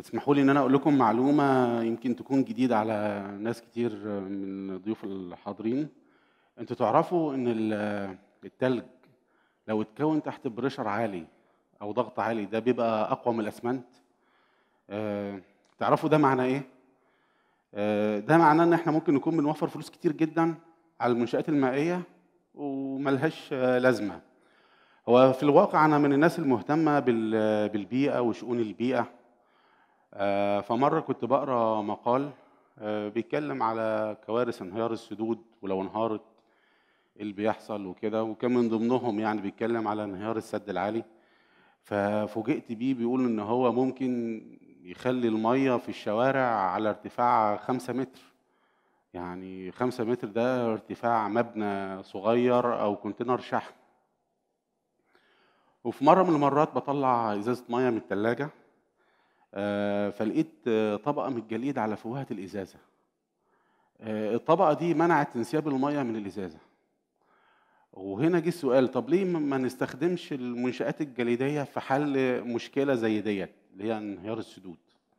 اسمحوا لي ان انا اقول لكم معلومه يمكن تكون جديده على ناس كتير من ضيوف الحاضرين انتوا تعرفوا ان ال- التلج لو اتكون تحت بريشر عالي او ضغط عالي ده بيبقى اقوى من الاسمنت آه، تعرفوا ده معناه ايه آه، ده معناه ان احنا ممكن نكون بنوفر فلوس كتير جدا على المنشآت المائية وملهاش آه، لازمة هو في الواقع أنا من الناس المهتمة بال- بالبيئة وشؤون البيئة آه، فمرة كنت بقرأ مقال آه، بيتكلم على كوارث انهيار السدود ولو انهارت إيه اللي بيحصل وكده وكان من ضمنهم يعني بيتكلم على انهيار السد العالي ففوجئت بيه بيقول ان هو ممكن يخلي المية في الشوارع على ارتفاع خمسة متر يعني خمسة متر ده ارتفاع مبنى صغير او كونتينر شحن وفي مرة من المرات بطلع ازازة مية من التلاجة آه، فلقيت آه، طبقة من الجليد على فوهة الازازة آه، الطبقة دي منعت انسياب المية من الازازة وهنا جه السؤال طب ليه ما- ما نستخدمش المنشآت الجليدية في حل مشكلة زي ديت اللي هي انهيار السدود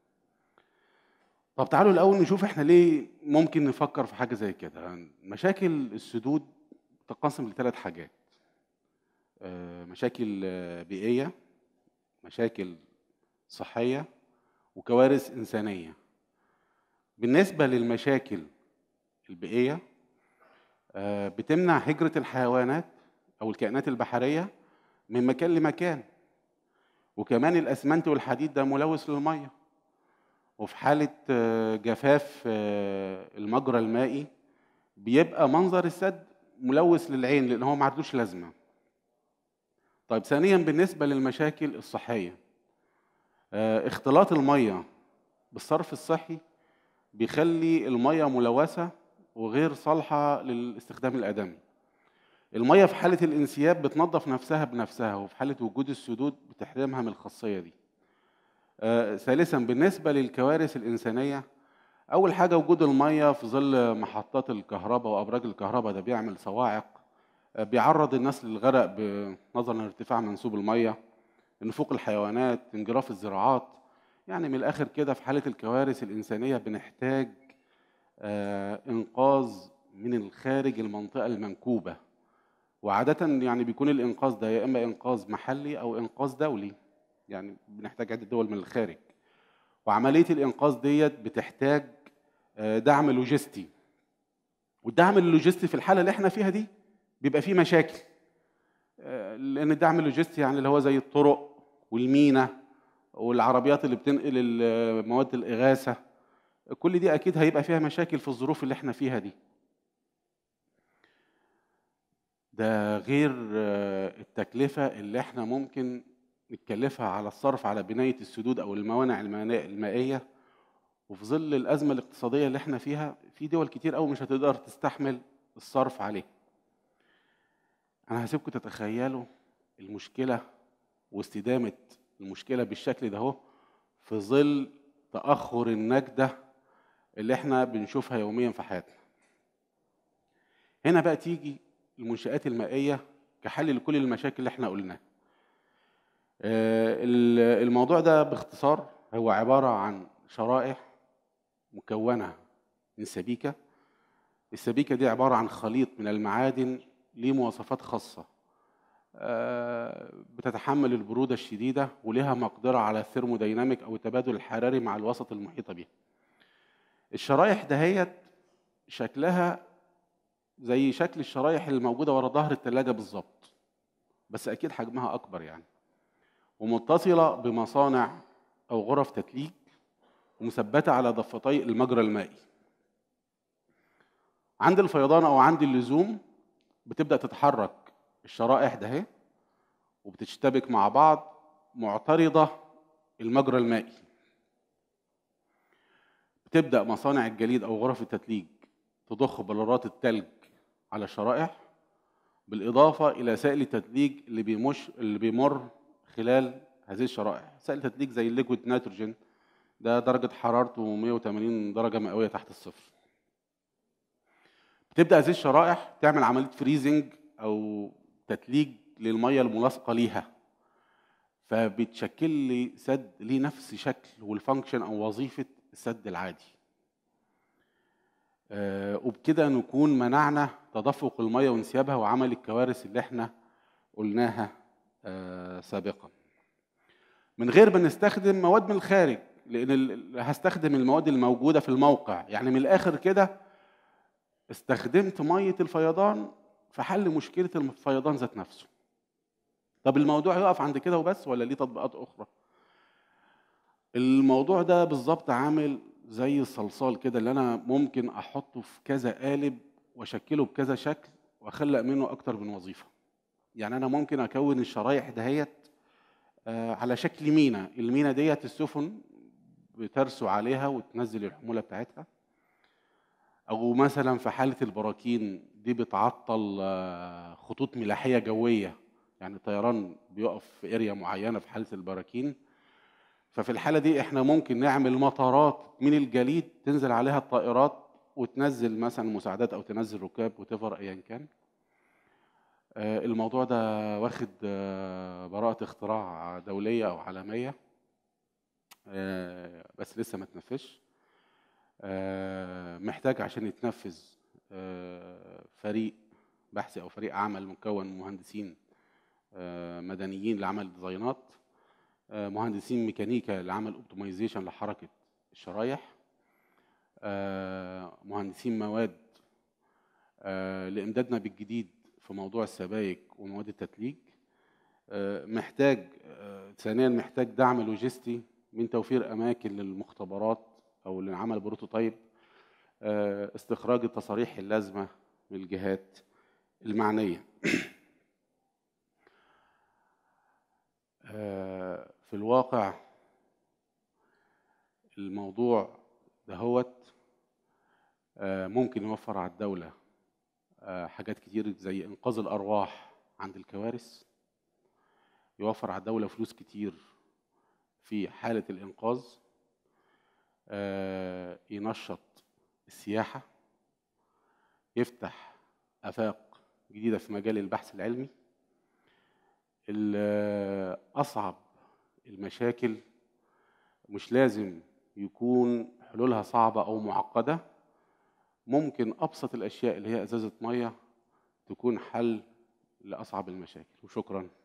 طب تعالوا الأول نشوف احنا ليه ممكن نفكر في حاجة زي كده مشاكل السدود تنقسم لثلاث حاجات آه، مشاكل آه، بيئية مشاكل صحية وكوارث إنسانية بالنسبة للمشاكل البيئية آه، بتمنع هجرة الحيوانات أو الكائنات البحرية من مكان لمكان وكمان الأسمنت والحديد ده ملوث للمية وفي حالة آه، جفاف آه، المجرى المائي بيبقى منظر السد ملوث للعين لأن هو ما عندوش لازمة طيب ثانيا بالنسبة للمشاكل الصحية آه، اختلاط المية بالصرف الصحي بيخلي المية ملوثة وغير صالحة للاستخدام الآدمي المية في حالة الانسياب بتنظف نفسها بنفسها وفي حالة وجود السدود بتحرمها من الخاصية دي آه، ثالثا بالنسبة للكوارث الإنسانية أول حاجة وجود المية في ظل محطات الكهرباء وأبراج الكهرباء ده بيعمل صواعق آه، بيعرض الناس للغرق بنظرا لارتفاع منسوب المية نفوق الحيوانات انجراف الزراعات يعني من الآخر كده في حالة الكوارث الإنسانية بنحتاج آه، إنقاذ من الخارج المنطقة المنكوبة وعادة يعني بيكون الإنقاذ ده يا إما إنقاذ محلي أو إنقاذ دولي يعني بنحتاج عدة دول من الخارج وعملية الإنقاذ ديت بتحتاج آه، دعم لوجستي والدعم اللوجستي في الحالة اللي احنا فيها دي بيبقى فيه مشاكل آه، لأن الدعم اللوجستي يعني اللي هو زي الطرق والمينا والعربيات اللي بتنقل ال- مواد الإغاثة كل دي أكيد هيبقى فيها مشاكل في الظروف اللي احنا فيها دي ده غير آه، التكلفة اللي احنا ممكن نتكلفها على الصرف على بناية السدود أو الموانع المانا- المائية وفي ظل الأزمة الاقتصادية اللي احنا فيها في دول كتير أوي مش هتقدر تستحمل الصرف عليه أنا هسيبكم تتخيلوا المشكلة واستدامة المشكلة بالشكل ده اهو في ظل تأخر النجدة اللي احنا بنشوفها يوميا في حياتنا هنا بقى تيجي المنشآت المائية كحل لكل المشاكل اللي احنا قلناها آه، ال- الموضوع ده باختصار هو عبارة عن شرائح مكونة من سبيكة السبيكة دي عبارة عن خليط من المعادن ليه مواصفات خاصة آه، بتتحمل البرودة الشديدة ولها مقدرة على الثيرموديناميك أو التبادل الحراري مع الوسط المحيط بها الشرايح دهيت شكلها زي شكل الشرايح اللي موجودة ورا ظهر التلاجة بالظبط بس أكيد حجمها أكبر يعني ومتصلة بمصانع أو غرف تتليج ومثبتة على ضفتي المجرى المائي عند الفيضان أو عند اللزوم بتبدأ تتحرك الشرائح ده اهي وبتشتبك مع بعض معترضة المجرى المائي بتبدأ مصانع الجليد أو غرف التتليج تضخ بلورات التلج على الشرائح بالإضافة إلى سائل التتليج اللي بيمش اللي بيمر خلال هذه الشرائح سائل التتليج زي الليكويد نيتروجين ده درجة حرارته 180 درجة مئوية تحت الصفر بتبدأ هذه الشرائح تعمل عملية فريزنج أو تتليج للمية الملاصقة ليها فبتشكل لي سد ليه نفس شكل والفانكشن او وظيفه السد العادي آه، وبكده نكون منعنا تدفق الميه وانسيابها وعمل الكوارث اللي احنا قلناها آه، سابقا من غير ما نستخدم مواد من الخارج لان ال- هستخدم المواد الموجوده في الموقع يعني من الاخر كده استخدمت ميه الفيضان في حل مشكله الفيضان ذات نفسه طب الموضوع يقف عند كده وبس ولا ليه تطبيقات اخرى الموضوع ده بالظبط عامل زي الصلصال كده اللي انا ممكن احطه في كذا قالب واشكله بكذا شكل واخلق منه اكتر من وظيفه يعني انا ممكن اكون الشرايح دهيت آه، على شكل مينا المينا ديت السفن بترسو عليها وتنزل الحموله بتاعتها او مثلا في حاله البراكين دي بتعطل آه، خطوط ملاحيه جويه يعني الطيران بيقف في اريا معينه في حاله البراكين ففي الحاله دي احنا ممكن نعمل مطارات من الجليد تنزل عليها الطائرات وتنزل مثلا مساعدات او تنزل ركاب وتفر ايا كان آه، الموضوع ده واخد آه، براءة اختراع دولية أو عالمية آه، بس لسه ما تنفذش آه، محتاج عشان يتنفذ آه، فريق بحثي أو فريق عمل مكون من مهندسين آه، مدنيين لعمل ديزاينات آه، مهندسين ميكانيكا لعمل اوبتمايزيشن لحركة الشرايح آه، مهندسين مواد آه، لإمدادنا بالجديد في موضوع السبائك ومواد التتليج آه، محتاج آه، ثانيا محتاج دعم لوجستي من توفير اماكن للمختبرات او لعمل بروتوتايب آه، استخراج التصاريح اللازمه من الجهات المعنيه آه، في الواقع الموضوع دهوت آه، ممكن يوفر على الدوله آه، حاجات كتير زي انقاذ الارواح عند الكوارث يوفر على الدوله فلوس كتير في حاله الانقاذ آه، ينشط السياحه يفتح افاق جديده في مجال البحث العلمي ال- اصعب المشاكل مش لازم يكون حلولها صعبه او معقده ممكن ابسط الاشياء اللي هي ازازه ميه تكون حل لاصعب المشاكل وشكرا